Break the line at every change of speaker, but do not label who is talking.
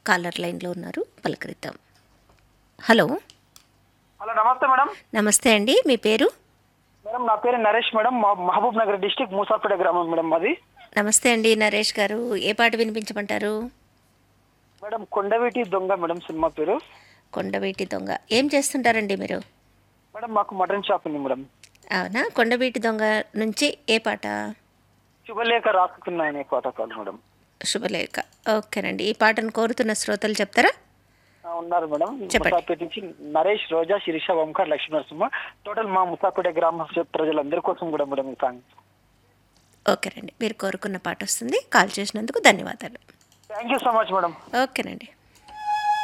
Caller లైన్లో ఉన్నారు పలకరిద్దాం హలో
హలో నమస్తే మేడం
నమస్తే అండి మీ పేరు
మేడం నా పేరు నరేష్ మేడం మా- మహబూబ్ నగర్ డిస్టిక్ మూసాపేట గ్రామం మేడం మాది
నమస్తే అండి నరేష్ గారు ఏ పాట వినిపించమంటారు
మేడం కొండవీటి దొంగ మేడం సినిమా పేరు
కొండవీటి దొంగ ఏం చేస్తుంటారండి మీరు
మేడం మాకు మటన్ షాప్ ఉంది మేడం
అవునా కొండవీటి దొంగ నుంచి ఏ పాట
శుభలేఖ రాసుకున్నాయనే పాఠకాలు మేడం
శుభలేఖ ఓకేనండి ఈ పాటను కోరుతున్న శ్రోతలు చెప్తారా
ఆ, ఉన్నారు మేడం
చెప్పండి.
ముసాపేట నుంచి నరేష్ రోజా శిరీష వంకర్ లక్ష్మీనరసింహ టోటల్ మా ముసాపేట గ్రామ ప్రజలందరి కోసం కూడా మేడం ఈ సాంగ్
ఓకేనండి మీరు కోరుకున్న పాట వస్తుంది కాల్ చేసినందుకు ధన్యవాదాలు
thank you so much madam
ఓకేనండి